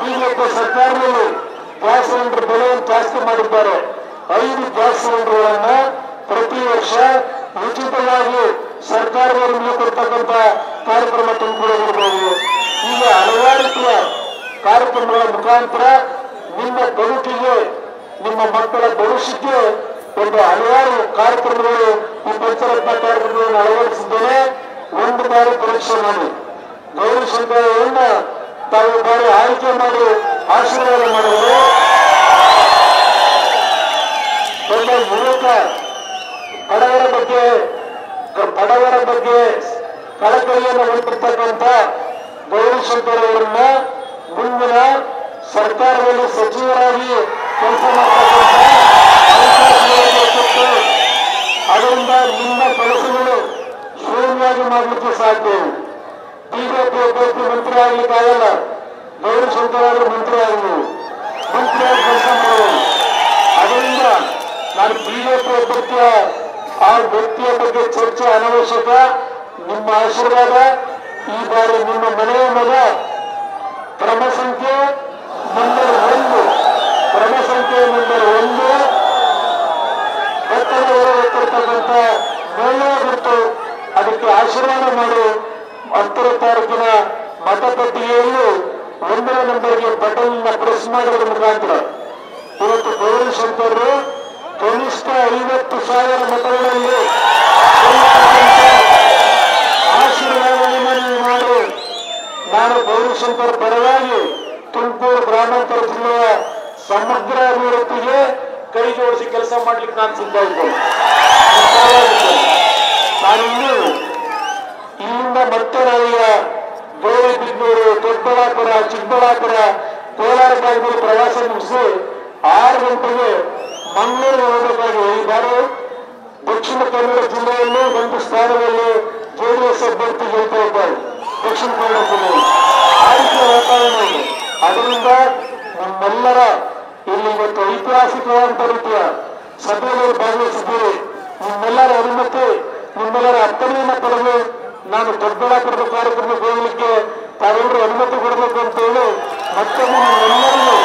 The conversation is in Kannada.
ಬಿಜೆಪಿ ಸರ್ಕಾರದಲ್ಲಿ ಗ್ಯಾಸ್ ಸಿಲಿಂಡರ್ ಬೆಲೆಯನ್ನು ಜಾಸ್ತಿ ಮಾಡಿದ್ದಾರೆ ಐದು ಗ್ಯಾಸ್ ಸಿಲಿಂಡರ್ಗಳನ್ನ ಪ್ರತಿ ವರ್ಷ ಉಚಿತವಾಗಿ ಸರ್ಕಾರದವರಿಗೆ ಕೊಡ್ತಕ್ಕಂಥ ಕಾರ್ಯಕ್ರಮ ತಂದುಕೊಡೋದಿರ್ಬೋದು ಹೀಗೆ ಹಲವಾರು ರೀತಿಯ ಕಾರ್ಯಕ್ರಮಗಳ ಮುಖಾಂತರ ನಿಮ್ಮ ಬದುಕಿಗೆ ನಿಮ್ಮ ಮಕ್ಕಳ ಭವಿಷ್ಯಕ್ಕೆ ಒಂದು ಹಲವಾರು ಕಾರ್ಯಕ್ರಮಗಳು ಈ ಪಂಚರತ್ನ ಕಾರ್ಯಕ್ರಮಗಳನ್ನು ಅಳವಡಿಸಿದ್ದೇನೆ ಒಂದು ಬಾರಿ ಪರೀಕ್ಷೆ ಮಾಡಿ ಗೌರಿ ಶಂಕರವನ್ನ ತಾವು ಬಾರಿ ಆಯ್ಕೆ ಮಾಡಿ ಆಶೀರ್ವಾದ ಮಾಡಿದರೆ ಒಬ್ಬ ಯುವಕ ಬಡವರ ಬಗ್ಗೆ ಬಡವರ ಬಗ್ಗೆ ಕಳಕಳಿಯನ್ನು ಹೊಂದಿರ್ತಕ್ಕಂಥ ಗೌರಿಶಂಕರ್ ಅವರನ್ನ ಮುಂದಿನ ಸರ್ಕಾರದಲ್ಲಿ ಸಚಿವರಾಗಿ ಕೆಲಸ ಮಾಡ್ತಕ್ಕಂಥ ಅವಕಾಶಗಳನ್ನು ಕೊಟ್ಟು ಅದರಿಂದ ನಿಮ್ಮ ಕೆಲಸಗಳು ಶೂನ್ಯವಾಗಿ ಮಾಡಲಿಕ್ಕೆ ಸಾಧ್ಯ ಬಿಜೆಪಿ ಅಭ್ಯರ್ಥಿ ಮಂತ್ರಿ ಆಗ್ಲಿಕ್ಕೆ ಆಗಲ್ಲ ಗೌರಿಶಂಕರ್ ಅವರು ಮಂತ್ರಿ ಆಗಲು ಮಂತ್ರಿಯಾಗಿ ಕೆಲಸ ಮಾಡೋದು ಅದರಿಂದ ನಾನು ಬಿಜೆಪಿ ಅಭ್ಯರ್ಥಿಯ ಆ ವ್ಯಕ್ತಿಯ ಬಗ್ಗೆ ಚರ್ಚೆ ಅನವಶ್ಯಕ ನಿಮ್ಮ ಆಶೀರ್ವಾದ ಈ ಬಾರಿ ನಿಮ್ಮ ಮನೆಯ ಮಗ ಕ್ರಮ ಸಂಖ್ಯೆ ನಂಬರ್ ಒಂದು ಕ್ರಮ ಸಂಖ್ಯೆ ನಂಬರ್ ಒಂದು ಒತ್ತಡ ಹೊರಗೊತ್ತಿರ್ತಕ್ಕಂಥ ಒಳ್ಳೆಯ ಗುರುತು ಅದಕ್ಕೆ ಆಶೀರ್ವಾದ ಮಾಡಿ ಹತ್ತರ ತಾರೀಕಿನ ಮತಪಟ್ಟಿಗೆಯಲ್ಲಿ ಒಂದನೇ ನಂಬರ್ಗೆ ಬಟನ್ನ ಪ್ರೆಸ್ ಮಾಡೋದ್ರ ಮುಖಾಂತರ ಇವತ್ತು ಗೌರಿ ಶಂಕರ್ ಕನಿಷ್ಠ ಐವತ್ತು ಸಾವಿರ ಮತಗಳಲ್ಲಿ ಆಶೀರ್ವಾದವನ್ನು ನೀವು ಮಾಡಿ ನಾನು ಗೌರಿಶಂಕರ್ ಪರವಾಗಿ ತುಮಕೂರು ಗ್ರಾಮಾಂತರ ಜಿಲ್ಲೆಯ ಸಮಗ್ರ ಅಭಿವೃದ್ಧಿಗೆ ಕೈ ಜೋಡಿಸಿ ಕೆಲಸ ಮಾಡ್ಲಿಕ್ಕೆ ನಾನು ಸಿದ್ಧ ಇದ್ದೇನೆ ನಾನಿನ್ನು ಇಲ್ಲಿಂದ ಮತ್ತೆ ನಾವೀಗ ಗೌರಿಬಿದ್ನೂರು ದೊಡ್ಡಬಳ್ಳಾಪುರ ಚಿಕ್ಕಬಳ್ಳಾಪುರ ಕೋಲಾರ ಭಾಗದಲ್ಲಿ ಪ್ರವಾಸ ಮುಗಿಸಿ ಆರು ಗಂಟೆಗೆ ಮಂಗಳೂರು ಹೋಗಬೇಕಾಗಿ ಈ ಬಾರಿ ದಕ್ಷಿಣ ಕನ್ನಡ ಜಿಲ್ಲೆಯಲ್ಲಿ ಒಂದು ಸ್ಥಾನದಲ್ಲಿ ಜೆಡಿಎಸ್ ಅಭ್ಯರ್ಥಿ ಗೆಲ್ತಾ ಇದ್ದಾರೆ ದಕ್ಷಿಣ ಕನ್ನಡ ಜಿಲ್ಲೆಯಲ್ಲಿ ಆ ರೀತಿಯ ವಾತಾವರಣ ಇದೆ ಅದರಿಂದ ನಮ್ಮೆಲ್ಲರ ಇಲ್ಲಿ ಇವತ್ತು ಐತಿಹಾಸಿಕವಾದಂತ ರೀತಿಯ ಸಭೆಯಲ್ಲಿ ಭಾಗವಹಿಸಿದ್ದೀರಿ ನಿಮ್ಮೆಲ್ಲರ ಅನುಮತಿ ನಿಮ್ಮೆಲ್ಲರ ಅಪ್ಪಣೆಯನ್ನ ಪಡೆದು ನಾನು ದೊಡ್ಡಬಳ್ಳಾಪುರದ ಕಾರ್ಯಕ್ರಮಕ್ಕೆ ಹೋಗಲಿಕ್ಕೆ ತಾವೆಲ್ಲರೂ ಅನುಮತಿ ಕೊಡಬೇಕು ಅಂತ ಹೇಳಿ ಮತ್ತೊಮ್ಮೆ ನಿಮ್ಮೆಲ್ಲರಿಗೂ